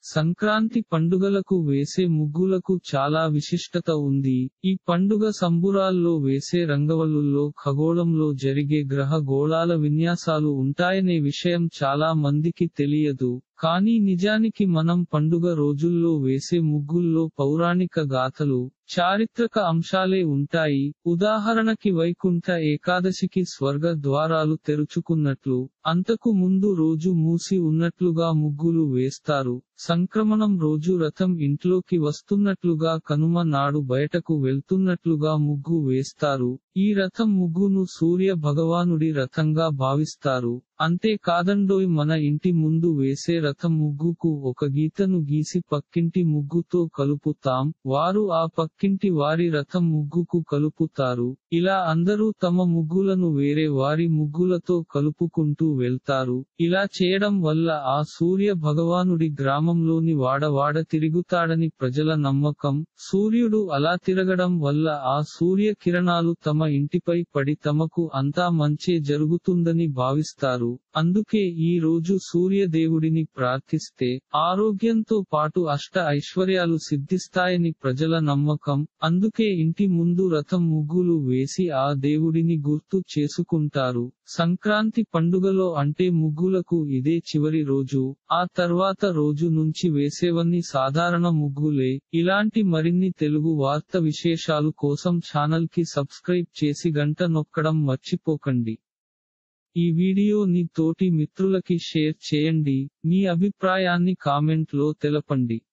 సంక్రాంతి పండుగలకు వేసే ముగ్గులకు చాలా విశిష్టత ఉంది ఈ పండుగ సంబురాల్లో వేసే రంగవల్లుల్లో ఖగోళంలో జరిగే గ్రహ గోళాల విన్యాసాలు ఉంటాయనే విషయం చాలా మందికి తెలియదు కానీ నిజానికి మనం పండుగ రోజుల్లో వేసే ముగ్గుల్లో పౌరాణిక గాథలు చారిత్రక అంశాలే ఉంటాయి ఉదాహరణకి వైకుంఠ ఏకాదశికి స్వర్గ ద్వారాలు తెరుచుకున్నట్లు అంతకు ముందు రోజు మూసి ఉన్నట్లుగా ముగ్గులు వేస్తారు సంక్రమణం రోజు రథం ఇంట్లోకి వస్తున్నట్లుగా కనుమ నాడు బయటకు వెళ్తున్నట్లుగా ముగ్గు వేస్తారు ఈ రథం ముగ్గును సూర్య భగవానుడి రథంగా భావిస్తారు అంతే కాదండోయ్ మన ఇంటి ముందు వేసే రథం ముగ్గుకు ఒక గీతను గీసి పక్కింటి ముగ్గుతో కలుపుతాం వారు ఆ పక్కింటి వారి రథం ముగ్గుకు కలుపుతారు ఇలా అందరూ తమ ముగ్గులను వేరే వారి ముగ్గులతో కలుపుకుంటూ వెళ్తారు ఇలా చేయడం వల్ల ఆ సూర్య భగవానుడి గ్రామంలోని వాడవాడ తిరుగుతాడని ప్రజల నమ్మకం సూర్యుడు అలా తిరగడం వల్ల ఆ సూర్య కిరణాలు తమ ఇంటిపై పడి తమకు అంతా మంచే జరుగుతుందని భావిస్తారు అందుకే ఈ రోజు సూర్య దేవుడిని ప్రార్థిస్తే ఆరోగ్యంతో పాటు అష్ట ఐశ్వర్యాలు సిద్ధిస్తాయని ప్రజల నమ్మకం అందుకే ఇంటి ముందు రథం ముగ్గులు వేసి ఆ దేవుడిని గుర్తు చేసుకుంటారు సంక్రాంతి పండుగలో అంటే ముగ్గులకు ఇదే చివరి రోజు ఆ తర్వాత రోజు నుంచి వేసేవన్నీ సాధారణ ముగ్గులే ఇలాంటి మరిన్ని తెలుగు వార్త విశేషాలు కోసం ఛానల్ కి సబ్స్క్రైబ్ చేసి గంట నొక్కడం మర్చిపోకండి ఈ వీడియోని తోటి మిత్రులకి షేర్ చేయండి మీ అభిప్రాయాన్ని కామెంట్ లో తెలపండి